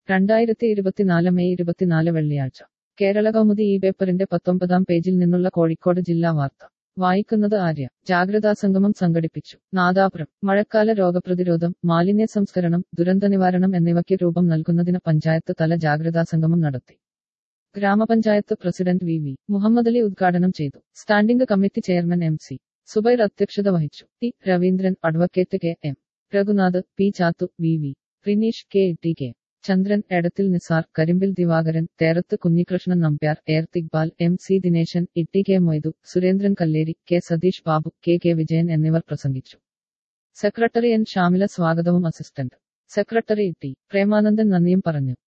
രണ്ടായിരത്തി ഇരുപത്തിനാല് മെയ് ഇരുപത്തിനാല് വെള്ളിയാഴ്ച കേരള കൗമുദി ഈ പേപ്പറിന്റെ പത്തൊമ്പതാം പേജിൽ നിന്നുള്ള കോഴിക്കോട് ജില്ലാ വാർത്ത വായിക്കുന്നത് ആര്യ ജാഗ്രതാ സംഗമം സംഘടിപ്പിച്ചു നാദാപുരം മഴക്കാല രോഗപ്രതിരോധം മാലിന്യ സംസ്കരണം ദുരന്ത നിവാരണം എന്നിവയ്ക്ക് രൂപം നൽകുന്നതിന് പഞ്ചായത്ത് തല ജാഗ്രതാ സംഗമം നടത്തി grama panchayat president V V Muhammad Ali ഉദ്ഘാടനം ചെയ്തു standing committee chairman M C Subair അധ്യക്ഷത വഹിച്ചു T Raveendran advocate K M Raghunath P Chathu V V Rineesh K T K Chandran Edathil Nisar Karimbil Divakaran Therath Kunhikrishnan Nambiar എയർ Iqbal M C Dineshan Itti K Moidu Surendran Kalleri K Satheesh Babu K K Vijayan എന്നിവർ പ്രസംഗിച്ചു സെക്രട്ടറി എൻ ഷാമില സ്വാഗതവും അസിസ്റ്റന്റ് സെക്രട്ടറി ടി പ്രേമാനന്ദൻ നന്ദിയും പറഞ്ഞു